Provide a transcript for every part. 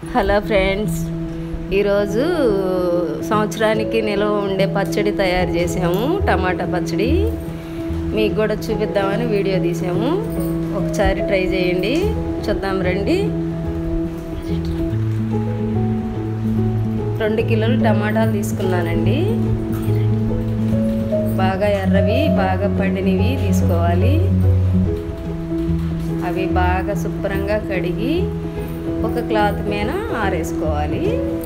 hello friends ఈరోజు సంవత్సరానికి నిల్వ ఉండే పచ్చడి తయారు చేసాము టమాటా పచ్చడి మీకు కూడా చూపిద్దామని వీడియో తీసాము ఒకసారి ట్రై చేయండి చూద్దాం రండి రెండు కిలోలు టమాటాలు తీసుకున్నానండి బాగా ఎర్రవి బాగా పండినవి తీసుకోవాలి అవి బాగా శుభ్రంగా కడిగి ఒక క్లాత్ మీద ఆరేసుకోవాలి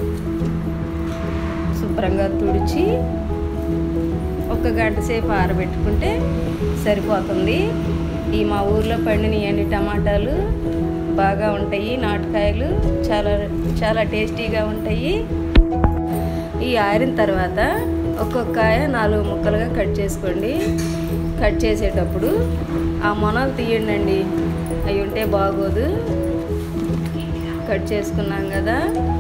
శుభ్రంగా తుడిచి ఒక గంట సేపు ఆరబెట్టుకుంటే సరిపోతుంది ఈ మా ఊర్లో పండిన ఎండి టమాటాలు బాగా ఉంటాయి నాటుకాయలు చాలా చాలా టేస్టీగా ఉంటాయి ఈ ఆరిన తర్వాత ఒక్కొక్క కాయ నాలుగు ముక్కలుగా కట్ చేసుకోండి కట్ చేసేటప్పుడు ఆ మొనలు తీయండి అవి ఉంటే బాగోదు కట్ చేసుకున్నాం కదా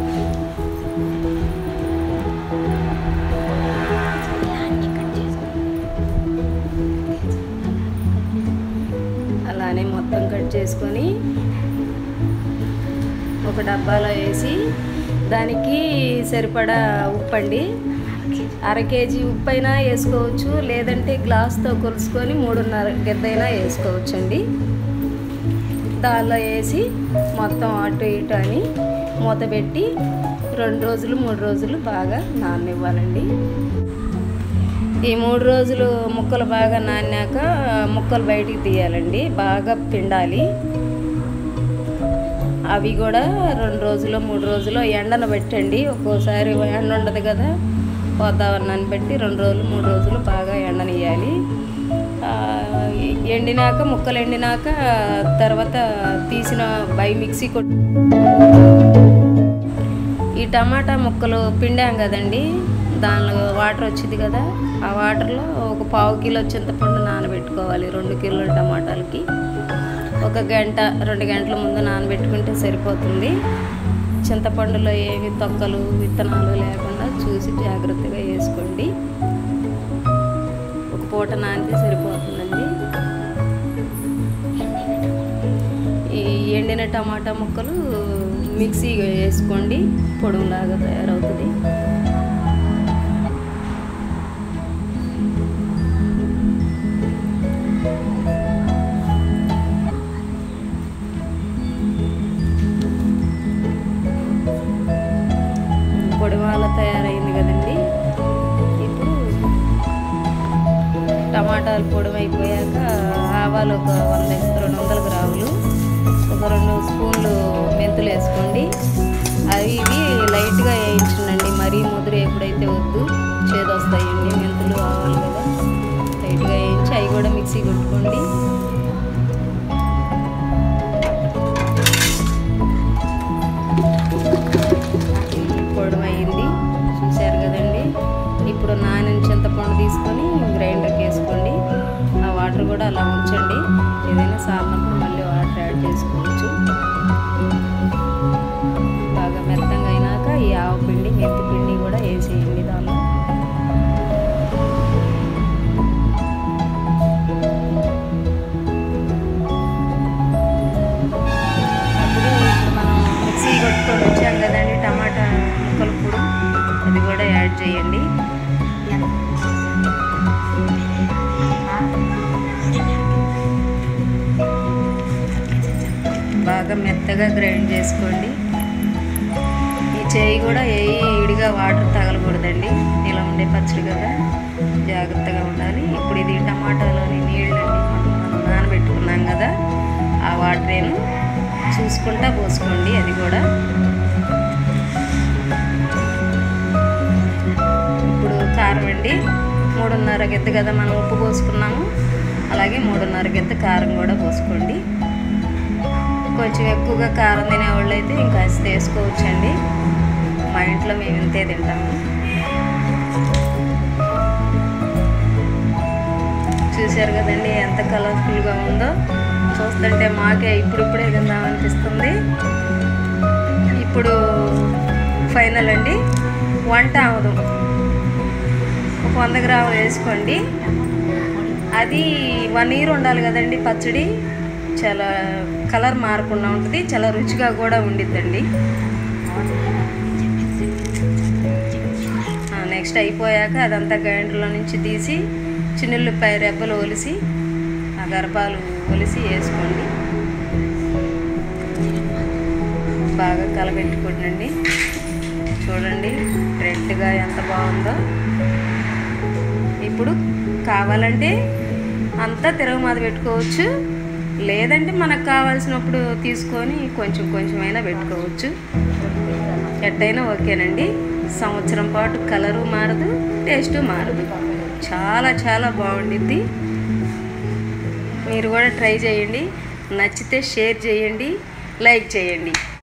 అలానే మొత్తం కట్ చేసుకొని ఒక డబ్బాలో వేసి దానికి సరిపడా ఉప్పు అండి అర కేజీ ఉప్పు అయినా వేసుకోవచ్చు లేదంటే గ్లాస్తో కొలుసుకొని మూడున్నర గెద్దైనా వేసుకోవచ్చండి దానిలో వేసి మొత్తం అటు ఇటు అని మూత పెట్టి రెండు రోజులు మూడు రోజులు బాగా నాననివ్వాలండి ఈ మూడు రోజులు ముక్కలు బాగా నానాక ముక్కలు బయటికి తీయాలండి బాగా పిండాలి అవి కూడా రెండు రోజులు మూడు రోజులు ఎండన పెట్టండి ఒక్కోసారి ఎండ ఉండదు కదా వాతావరణాన్ని బట్టి రెండు రోజులు మూడు రోజులు బాగా ఎండనియాలి ఎండినాక ముక్కలు ఎండినాక తర్వాత తీసిన బై మిక్సీ కొట్టి ఈ టమాటా ముక్కలు పిండాం కదండి దానిలో వాటర్ వచ్చింది కదా ఆ వాటర్లో ఒక పావు కిలో చింతపండు నానబెట్టుకోవాలి రెండు కిలోల టమాటాలకి ఒక గంట రెండు గంటల ముందు నానబెట్టుకుంటే సరిపోతుంది చింతపండులో ఏవి తొక్కలు విత్తనాలు లేకుండా చూసి జాగ్రత్తగా వేసుకోండి ఒక పూట నానితే సరిపోతుందండి ఈ ఎండిన టమాటా ముక్కలు మిక్సీ వేసుకోండి పొడుగులాగా తయారవుతుంది పొడిమాల తయారైంది కదండి ఇప్పుడు టమాటాలు పొడవైపోయాక ఆవాలు ఒక వంద రెండు వందల గ్రాములు ఒక రెండు స్పూన్లు మెంతులు వేసుకోండి అవి ఇవి లైట్గా వేయించండి మరీ ముదురు ఎప్పుడైతే వద్దు చేదొస్తాయండి మెంతులు ఆవాలు కదా లైట్గా వేయించి అవి కూడా మిక్సీ కొట్టుకోండి పొడవైంది చూశారు కదండి ఇప్పుడు నానిన చింతపండు తీసుకొని గ్రైండర్కి వేసుకోండి ఆ వాటర్ కూడా అలా ఉంచండి ఏదైనా సారినప్పుడు మళ్ళీ వాటర్ యాడ్ చేసుకోవచ్చు బాగా మెత్తంగా అయినాక ఈ ఆవు పిండి మెంతి పిండి కూడా వేసేయండి దానిలో అప్పుడు ఇప్పుడు మనం మిక్సీ కొట్టుకొని వచ్చాం కదండి టమాటా ముక్కలు పొడి అది కూడా యాడ్ చేయండి బాగా మెత్తగా గ్రైండ్ చేసుకోండి ఈ చేయి కూడా ఏ ఇడిగా వాటర్ తగలకూడదండి ఇలా ఉండే పచ్చడి కదా జాగ్రత్తగా ఉండాలి ఇప్పుడు ఇది టమాటాలోని నీళ్ళండి మనం నానబెట్టుకున్నాం కదా ఆ వాటర్ ఏమో చూసుకుంటా పోసుకోండి అది కూడా ఇప్పుడు కారం అండి మూడున్నర గెత్త కదా మనం ఉప్పు పోసుకున్నాము అలాగే మూడున్నర గెత్త కారం కూడా పోసుకోండి కొంచెం ఎక్కువగా కారం తినేవాళ్ళు అయితే ఇంకా వేసుకోవచ్చండి మా ఇంట్లో మేము ఇంతే తింటాము చూశారు కదండి ఎంత కలర్ఫుల్గా ఉందో చూస్తుంటే మాకే ఇప్పుడిప్పుడే తిందామనిపిస్తుంది ఇప్పుడు ఫైనల్ అండి వంట అవదు ఒక వంద గ్రాములు వేసుకోండి అది వన్ ఇయర్ ఉండాలి కదండి పచ్చడి చాలా కలర్ మారకుండా ఉంటుంది చాలా రుచిగా కూడా ఉండిద్దండి నెక్స్ట్ అయిపోయాక అదంతా గ్రైండర్లో నుంచి తీసి చిన్నుల్లిపాయ రెబ్బలు ఒలిసి ఆ గర్భాలు ఒలిసి వేసుకోండి బాగా కలబెట్టుకోండి చూడండి రెడ్గా ఎంత బాగుందో ఇప్పుడు కావాలంటే అంతా తిరగమాద పెట్టుకోవచ్చు లేదంటే మనకు కావాల్సినప్పుడు తీసుకొని కొంచెం కొంచెమైనా పెట్టుకోవచ్చు ఎట్టయినా ఓకేనండి సంవత్సరం పాటు కలరు మారదు టేస్టు మారదు చాలా చాలా బాగుండిద్ది మీరు కూడా ట్రై చేయండి నచ్చితే షేర్ చేయండి లైక్ చేయండి